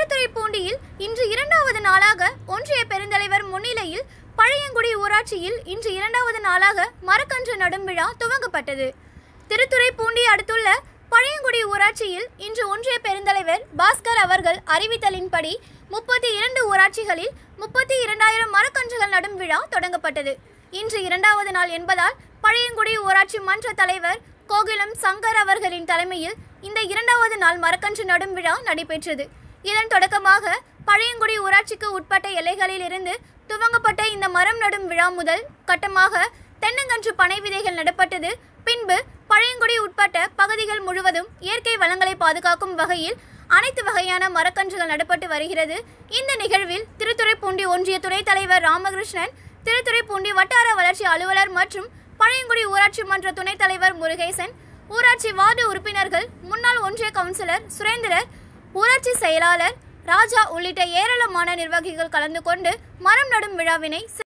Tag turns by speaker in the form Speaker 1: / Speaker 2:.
Speaker 1: திருத்துறைப்பூண்டியில் இன்று இரண்டாவது நாளாக ஒன்றிய பெருந்தலைவர் முன்னிலையில் பழையங்குடி ஊராட்சியில் இன்று இரண்டாவது நாளாக மரக்கன்று நடும் விழா துவங்கப்பட்டது திருத்துறைப்பூண்டி அடுத்துள்ள பழையங்குடி ஊராட்சியில் இன்று ஒன்றிய பெருந்தலைவர் பாஸ்கர் அவர்கள் அறிவித்தலின்படி முப்பத்தி இரண்டு ஊராட்சிகளில் முப்பத்தி இரண்டாயிரம் மரக்கன்றுகள் நடும் விழா தொடங்கப்பட்டது இன்று இரண்டாவது நாள் என்பதால் பழையங்குடி ஊராட்சி மன்ற தலைவர் கோகிலம் சங்கர் அவர்களின் தலைமையில் இந்த இரண்டாவது நாள் மரக்கன்று நடும் விழா நடைபெற்றது இதன் தொடக்கமாக பழையங்குடி ஊராட்சிக்கு உட்பட்ட எல்லைகளில் இருந்து துவங்கப்பட்ட இந்த மரம் நடும் விழா முதல் கட்டமாக தென்னங்கன்று பனை விதைகள் நடப்பட்டது பின்பு பழையங்குடி உட்பட்ட பகுதிகள் முழுவதும் இயற்கை வளங்களை பாதுகாக்கும் வகையில் அனைத்து வகையான மரக்கன்றுகள் நடப்பட்டு வருகிறது இந்த நிகழ்வில் திருத்துறைப்பூண்டி ஒன்றிய துணைத் தலைவர் ராமகிருஷ்ணன் திருத்துறைப்பூண்டி வட்டார வளர்ச்சி அலுவலர் மற்றும் பழையங்குடி ஊராட்சி மன்ற துணைத் தலைவர் முருகேசன் ஊராட்சி வார்டு உறுப்பினர்கள் முன்னாள் ஒன்றிய கவுன்சிலர் சுரேந்திரர் ஊராட்சி செயலாளர் ராஜா உள்ளிட்ட ஏராளமான நிர்வாகிகள் கலந்து கொண்டு மரம் நடும் விழாவினை